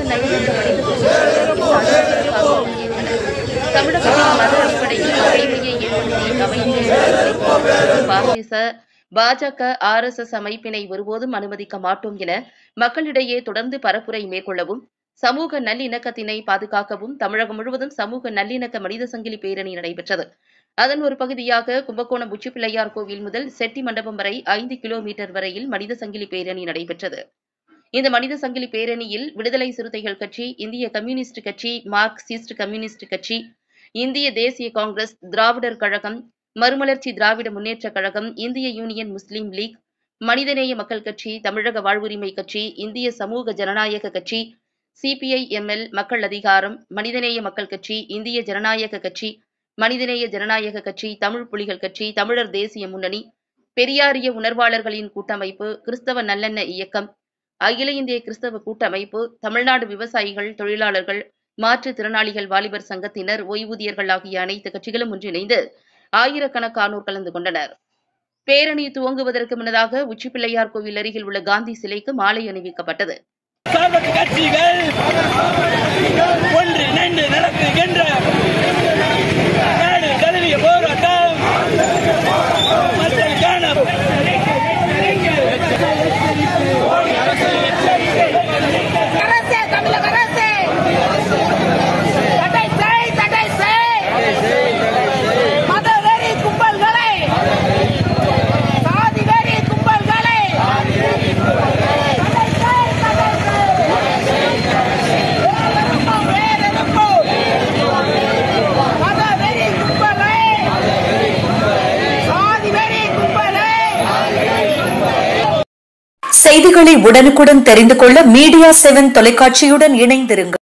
நல்லிணக்க மனித சங்கிலி தமிழகத்தில் மத அடிப்படையில் பகைமையை ஏற்படுத்தி அமைதியை பாசிச பாஜக ஆர் எஸ் எஸ் அமைப்பினை ஒருபோதும் அனுமதிக்க மாட்டோம் என மக்களிடையே தொடர்ந்து பரப்புரை மேற்கொள்ளவும் சமூக நல்லிணக்கத்தினை பாதுகாக்கவும் தமிழகம் முழுவதும் சமூக நல்லிணக்க மனித சங்கிலி பேரணி நடைபெற்றது அதன் ஒரு பகுதியாக கும்பகோணம் உச்சிப்பிள்ளையார் கோவில் முதல் செட்டி மண்டபம் வரை ஐந்து கிலோமீட்டர் வரையில் மனித சங்கிலி பேரணி நடைபெற்றது இந்த மனித சங்கிலி பேரணியில் விடுதலை சிறுத்தைகள் கட்சி இந்திய கம்யூனிஸ்ட் கட்சி மார்க்சிஸ்ட் கம்யூனிஸ்ட் கட்சி இந்திய தேசிய காங்கிரஸ் திராவிடர் கழகம் மறுமலர்ச்சி திராவிட முன்னேற்றக் கழகம் இந்திய யூனியன் முஸ்லீம் லீக் மனிதநேய மக்கள் கட்சி தமிழக வாழ்வுரிமை கட்சி இந்திய சமூக ஜனநாயக கட்சி சிபிஐ எம்எல் மக்கள் அதிகாரம் மனிதநேய மக்கள் கட்சி இந்திய ஜனநாயக கட்சி மனிதநேய ஜனநாயக கட்சி தமிழ் புலிகள் கட்சி தமிழர் தேசிய முன்னணி பெரியாரிய உணர்வாளர்களின் கூட்டமைப்பு கிறிஸ்தவ நல்லெண்ண இயக்கம் அகில இந்திய கிறிஸ்தவ கூட்டமைப்பு தமிழ்நாடு விவசாயிகள் தொழிலாளர்கள் மாற்றுத்திறனாளிகள் வாலிபர் சங்கத்தினர் ஓய்வூதியர்கள் ஆகிய அனைத்து கட்சிகளும் ஒன்றிணைந்து ஆயிரக்கணக்கானோர் கலந்து கொண்டனர் பேரணி துவங்குவதற்கு முன்னதாக உச்சிப்பிள்ளையார் கோவில் அருகில் உள்ள காந்தி சிலைக்கு மாலை அணிவிக்கப்பட்டது சார்பற்ற கட்சிகள் ஒன்றிணைந்து நடத்துகின்ற நாடு தழுவிய போராட்டம் மக்களுக்கான அரசே தமிழக அரசே தடை செய் தடை செய் மதவெறி கும்பல்களை சாதி வெறி கும்பல்களை தடை செய் தடை செய் வேறெடுப்போம், வேறெடுப்போம். மதவெறி கும்பலை சாதி வெறி கும்பலை செய்திகளை உடனுக்குடன் தெரிந்து கொள்ள மீடியா செவன் தொலைக்காட்சியுடன் இணைந்திருங்கள்